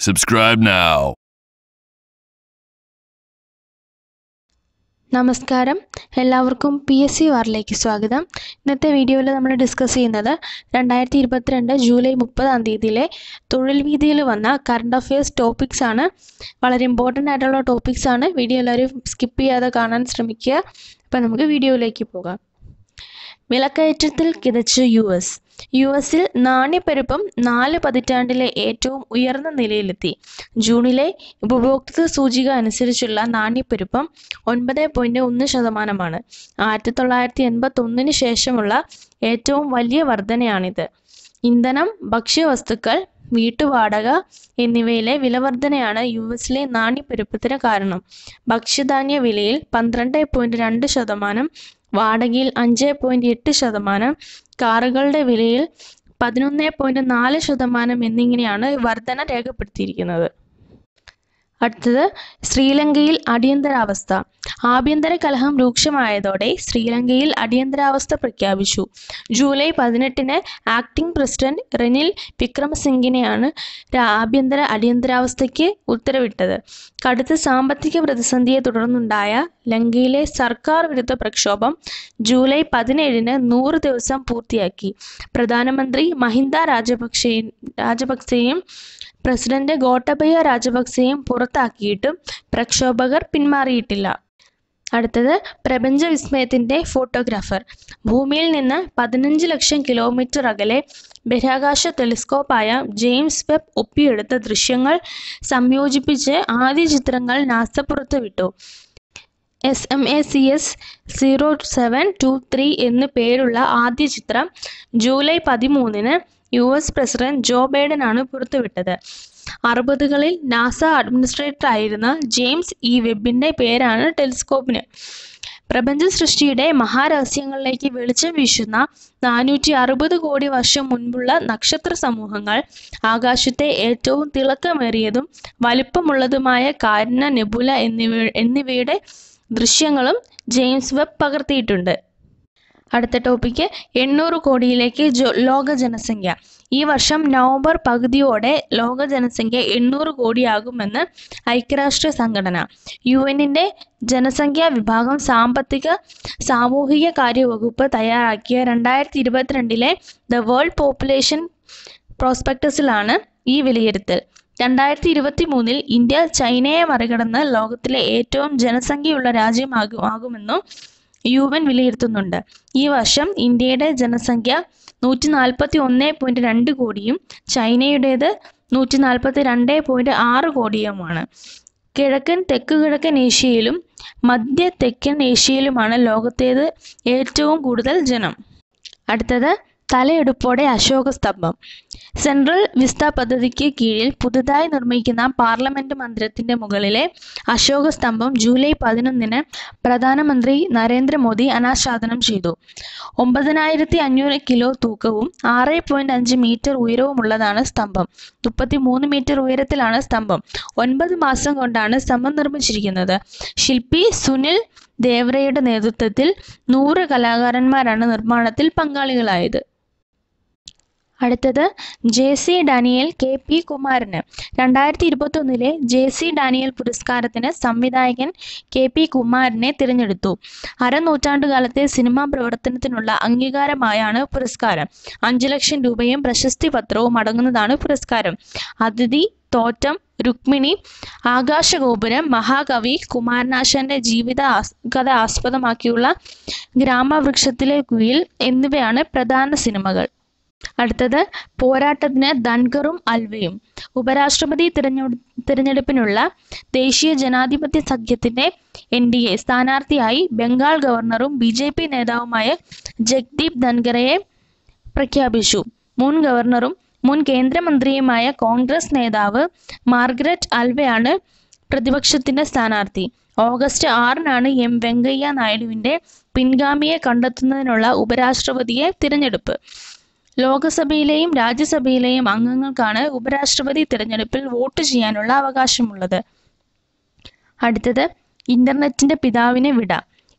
Subscribe now. നമസ്കാരം എല്ലാവർക്കും P S C വാറിലേക്ക് സ്വാഗതം ഇന്നത്തെ വീഡിയോയിൽ നമ്മൾ ഡിസ്കസ് ചെയ്യുന്നത് രണ്ടായിരത്തി ഇരുപത്തിരണ്ട് ജൂലൈ മുപ്പതാം തീയതിയിലെ തൊഴിൽ വീതിയിൽ വന്ന കറണ്ട് അഫയേഴ്സ് ടോപ്പിക്സ് ആണ് വളരെ ഇമ്പോർട്ടൻ്റ് ആയിട്ടുള്ള ടോപ്പിക്സ് ആണ് വീഡിയോ എല്ലാവരും സ്കിപ്പ് ചെയ്യാതെ കാണാൻ ശ്രമിക്കുക അപ്പോൾ നമുക്ക് വീഡിയോയിലേക്ക് പോകാം വിലക്കയറ്റത്തിൽ കിതച്ച് യു എസ് യു എസിൽ നാണ്യപ്പെരുപ്പം നാല് പതിറ്റാണ്ടിലെ ഏറ്റവും ഉയർന്ന നിലയിലെത്തി ജൂണിലെ ഉപഭോക്തൃ സൂചിക അനുസരിച്ചുള്ള നാണ്യപ്പെരുപ്പം ഒൻപത് പോയിൻറ്റ് ഒന്ന് ശതമാനമാണ് ആയിരത്തി തൊള്ളായിരത്തി എൺപത്തൊന്നിന് ശേഷമുള്ള ഏറ്റവും വലിയ വർധനയാണിത് ഇന്ധനം ഭക്ഷ്യവസ്തുക്കൾ വീട്ടുവാടക എന്നിവയിലെ വിലവർധനയാണ് യു എസിലെ നാണ്യപ്പെരുപ്പത്തിന് കാരണം ഭക്ഷ്യധാന്യ വിലയിൽ പന്ത്രണ്ട് പോയിൻറ്റ് രണ്ട് ശതമാനം വാടകയിൽ അഞ്ച് പോയിൻറ്റ് എട്ട് ശതമാനം കാറുകളുടെ വിലയിൽ പതിനൊന്ന് പോയിൻറ്റ് നാല് ശതമാനം എന്നിങ്ങനെയാണ് വർധന രേഖപ്പെടുത്തിയിരിക്കുന്നത് അടുത്തത് ശ്രീലങ്കയിൽ അടിയന്തരാവസ്ഥ ആഭ്യന്തര കലഹം രൂക്ഷമായതോടെ ശ്രീലങ്കയിൽ അടിയന്തരാവസ്ഥ പ്രഖ്യാപിച്ചു ജൂലൈ പതിനെട്ടിന് ആക്ടിംഗ് പ്രസിഡന്റ് റെനിൽ വിക്രമസിംഗിനെയാണ് രാ- ആഭ്യന്തര അടിയന്തരാവസ്ഥയ്ക്ക് ഉത്തരവിട്ടത് കടുത്ത സാമ്പത്തിക പ്രതിസന്ധിയെ തുടർന്നുണ്ടായ ലങ്കയിലെ സർക്കാർ വിരുദ്ധ പ്രക്ഷോഭം ജൂലൈ പതിനേഴിന് നൂറ് ദിവസം പൂർത്തിയാക്കി പ്രധാനമന്ത്രി മഹിന്ദ രാജപക്ഷെ രാജപക്സെയും പ്രസിഡന്റ് ഗോട്ടബയ രാജപക്സെയും പുറത്താക്കിയിട്ടും പ്രക്ഷോഭകർ പിന്മാറിയിട്ടില്ല അടുത്തത് പ്രപഞ്ച വിസ്മയത്തിൻ്റെ ഫോട്ടോഗ്രാഫർ ഭൂമിയിൽ നിന്ന് പതിനഞ്ച് ലക്ഷം കിലോമീറ്റർ അകലെ ബഹിരാകാശ ടെലിസ്കോപ്പായ ജെയിംസ് വെബ് ഒപ്പിയെടുത്ത ദൃശ്യങ്ങൾ സംയോജിപ്പിച്ച് ആദ്യ ചിത്രങ്ങൾ നാസ പുറത്തുവിട്ടു S M A C S zero seven two three എന്ന് പേരുള്ള ആദ്യ ചിത്രം ജൂലൈ പതിമൂന്നിന് യു എസ് പ്രസിഡന്റ് ജോ ബൈഡനാണ് പുറത്തുവിട്ടത് അറുപതുകളിൽ നാസ അഡ്മിനിസ്ട്രേറ്റർ ആയിരുന്ന ജെയിംസ് ഇ വെബിൻ്റെ പേരാണ് ടെലിസ്കോപ്പിന് പ്രപഞ്ച സൃഷ്ടിയുടെ മഹാരഹസ്യങ്ങളിലേക്ക് വെളിച്ചം വീശുന്ന നാനൂറ്റി അറുപത് കോടി വർഷം മുൻപുള്ള നക്ഷത്ര സമൂഹങ്ങൾ ആകാശത്തെ ഏറ്റവും തിളക്കമേറിയതും വലിപ്പമുള്ളതുമായ കാരുണ്യ നെബുല എന്നിവ എന്നിവയുടെ ദൃശ്യങ്ങളും ജെയിംസ് വെബ് പകർത്തിയിട്ടുണ്ട് അടുത്ത ടോപ്പിക്ക് എണ്ണൂറ് കോടിയിലേക്ക് ജോ ലോക ജനസംഖ്യ ഈ വർഷം നവംബർ പകുതിയോടെ ലോക ജനസംഖ്യ എണ്ണൂറ് കോടിയാകുമെന്ന് ഐക്യരാഷ്ട്ര സംഘടന യു എന്നിൻ്റെ ജനസംഖ്യാ വിഭാഗം സാമ്പത്തിക സാമൂഹിക കാര്യ വകുപ്പ് തയ്യാറാക്കിയ രണ്ടായിരത്തി ഇരുപത്തിരണ്ടിലെ ദ വേൾഡ് പോപ്പുലേഷൻ പ്രോസ്പെക്ടസിലാണ് ഈ വിലയിരുത്തൽ രണ്ടായിരത്തി ഇരുപത്തി മൂന്നിൽ ഇന്ത്യ ചൈനയെ മറികടന്ന് ലോകത്തിലെ ഏറ്റവും ജനസംഖ്യയുള്ള രാജ്യമാകും ആകുമെന്നും യു എൻ വിലയിരുത്തുന്നുണ്ട് ഈ വർഷം ഇന്ത്യയുടെ ജനസംഖ്യ നൂറ്റി നാൽപ്പത്തി ഒന്ന് പോയിൻറ്റ് രണ്ട് കോടിയും ചൈനയുടേത് നൂറ്റി നാൽപ്പത്തി രണ്ട് പോയിൻറ്റ് ആറ് കോടിയുമാണ് കിഴക്കൻ തെക്ക് കിഴക്കൻ ഏഷ്യയിലും മധ്യ തെക്കൻ ഏഷ്യയിലുമാണ് ലോകത്തേത് ഏറ്റവും കൂടുതൽ ജനം അടുത്തത് തലയെടുപ്പോടെ അശോക സ്തംഭം സെൻട്രൽ വിസ്ത പദ്ധതിക്ക് കീഴിൽ പുതുതായി നിർമ്മിക്കുന്ന പാർലമെന്റ് മന്ദിരത്തിന്റെ മുകളിലെ അശോക സ്തംഭം ജൂലൈ പതിനൊന്നിന് പ്രധാനമന്ത്രി നരേന്ദ്രമോദി അനാച്ഛാദനം ചെയ്തു ഒമ്പതിനായിരത്തി അഞ്ഞൂറ് കിലോ തൂക്കവും ആറ് പോയിന്റ് അഞ്ച് മീറ്റർ ഉയരവുമുള്ളതാണ് സ്തംഭം മുപ്പത്തി മൂന്ന് മീറ്റർ ഉയരത്തിലാണ് സ്തംഭം ഒൻപത് മാസം കൊണ്ടാണ് സ്തംഭം നിർമ്മിച്ചിരിക്കുന്നത് ശില്പി സുനിൽ ദേവ്രയുടെ നേതൃത്വത്തിൽ നൂറ് കലാകാരന്മാരാണ് നിർമ്മാണത്തിൽ പങ്കാളികളായത് അടുത്തത് J C Daniel K P കുമാരന് രണ്ടായിരത്തി ഇരുപത്തൊന്നിലെ ജെ സി ഡാനിയൽ പുരസ്കാരത്തിന് സംവിധായകൻ കെ പി കുമാരനെ തിരഞ്ഞെടുത്തു അരനൂറ്റാണ്ടുകാലത്തെ സിനിമാ പ്രവർത്തനത്തിനുള്ള അംഗീകാരമായാണ് പുരസ്കാരം അഞ്ചു ലക്ഷം രൂപയും പ്രശസ്തി പത്രവും അടങ്ങുന്നതാണ് പുരസ്കാരം അതിഥി തോറ്റം രുക്മിണി ആകാശഗോപുരം മഹാകവി കുമാരനാശാന്റെ ജീവിത ആസ് കഥ ആസ്പദമാക്കിയുള്ള ഗ്രാമവൃക്ഷത്തിലെ കുയിൽ എന്നിവയാണ് പ്രധാന സിനിമകൾ അടുത്തത് പോരാട്ടത്തിന് ധൻകറും അൽവയും ഉപരാഷ്ട്രപതി തിരഞ്ഞെ തിരഞ്ഞെടുപ്പിനുള്ള ദേശീയ ജനാധിപത്യ സഖ്യത്തിന്റെ എൻ ഡി എ സ്ഥാനാർത്ഥിയായി ബംഗാൾ ഗവർണറും ബി ജെ പി നേതാവുമായ ജഗ്ദീപ് ധൻഖറയെ പ്രഖ്യാപിച്ചു മുൻ ഗവർണറും മുൻ കേന്ദ്രമന്ത്രിയുമായ കോൺഗ്രസ് നേതാവ് മാർഗരറ്റ് അൽവയാണ് പ്രതിപക്ഷത്തിന്റെ സ്ഥാനാർത്ഥി ഓഗസ്റ്റ് ആറിനാണ് എം വെങ്കയ്യ നായിഡുവിന്റെ പിൻഗാമിയെ കണ്ടെത്തുന്നതിനുള്ള ഉപരാഷ്ട്രപതിയെ തിരഞ്ഞെടുപ്പ് ലോകസഭയിലെയും രാജ്യസഭയിലെയും അംഗങ്ങൾക്കാണ് ഉപരാഷ്ട്രപതി തിരഞ്ഞെടുപ്പിൽ വോട്ട് ചെയ്യാനുള്ള അവകാശമുള്ളത് അടുത്തത് ഇന്റർനെറ്റിന്റെ പിതാവിനെ വിട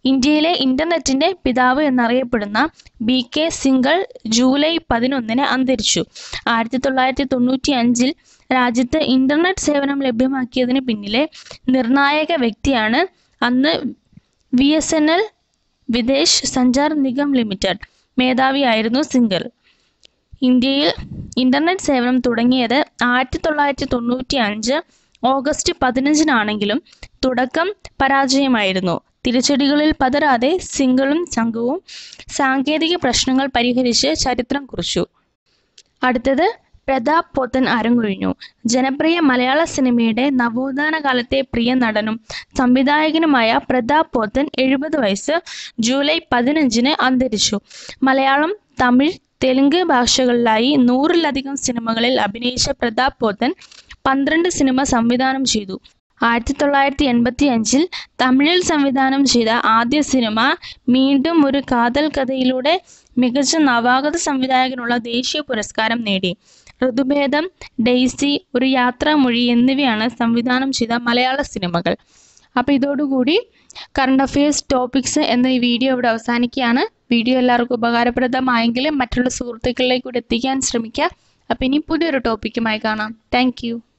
ഇന്ത്യയിലെ ഇന്റർനെറ്റിന്റെ പിതാവ് എന്നറിയപ്പെടുന്ന ബി കെ സിംഗൾ ജൂലൈ പതിനൊന്നിന് അന്തരിച്ചു ആയിരത്തി തൊള്ളായിരത്തി തൊണ്ണൂറ്റി അഞ്ചിൽ രാജ്യത്ത് ഇന്റർനെറ്റ് സേവനം ലഭ്യമാക്കിയതിന് പിന്നിലെ നിർണായക വ്യക്തിയാണ് അന്ന് V S N L Videsh Sanchar Nigam limited മേധാവിയായിരുന്നു സിംഗൽ ഇന്ത്യയിൽ ഇന്റർനെറ്റ് സേവനം തുടങ്ങിയത് ആയിരത്തി തൊള്ളായിരത്തി തൊണ്ണൂറ്റി അഞ്ച് ഓഗസ്റ്റ് പതിനഞ്ചിനാണെങ്കിലും തുടക്കം പരാജയമായിരുന്നു തിരിച്ചടികളിൽ പതരാതെ സിംഗിളും സംഘവും സാങ്കേതിക പ്രശ്നങ്ങൾ പരിഹരിച്ച് ചരിത്രം കുറിച്ചു അടുത്തത് പ്രതാപ് പോത്തൻ അരങ്ങൊഴിഞ്ഞു ജനപ്രിയ മലയാള സിനിമയുടെ നവോത്ഥാന കാലത്തെ പ്രിയ നടനും സംവിധായകനുമായ പ്രതാപ് പോത്തൻ എഴുപത് വയസ്സ് ജൂലൈ പതിനഞ്ചിന് അന്തരിച്ചു മലയാളം തമിഴ് തെലുങ്ക് ഭാഷകളിലായി നൂറിലധികം സിനിമകളിൽ അഭിനയിച്ച പ്രതാപ് പോത്തൻ പന്ത്രണ്ട് സിനിമ സംവിധാനം ചെയ്തു ആയിരത്തി തൊള്ളായിരത്തി എൺപത്തി അഞ്ചിൽ തമിഴിൽ സംവിധാനം ചെയ്ത ആദ്യ സിനിമ വീണ്ടും ഒരു കാതൽ കഥയിലൂടെ മികച്ച നവാഗത സംവിധായകനുള്ള ദേശീയ പുരസ്കാരം നേടി ഋതുഭേദം ഡെയ്സി ഒരു യാത്രാമൊഴി എന്നിവയാണ് സംവിധാനം ചെയ്ത മലയാള സിനിമകൾ അപ്പോൾ ഇതോടുകൂടി കറണ്ട് അഫയേഴ്സ് ടോപ്പിക്സ് എന്ന ഈ വീഡിയോ ഇവിടെ അവസാനിക്കുകയാണ് വീഡിയോ എല്ലാവർക്കും ഉപകാരപ്രദമായെങ്കിൽ മറ്റുള്ള സുഹൃത്തുക്കളിലേക്ക് കൂടി എത്തിക്കാൻ ശ്രമിക്കുക അപ്പോൾ ഇനി പുതിയൊരു ടോപ്പിക്കുമായി കാണാം താങ്ക്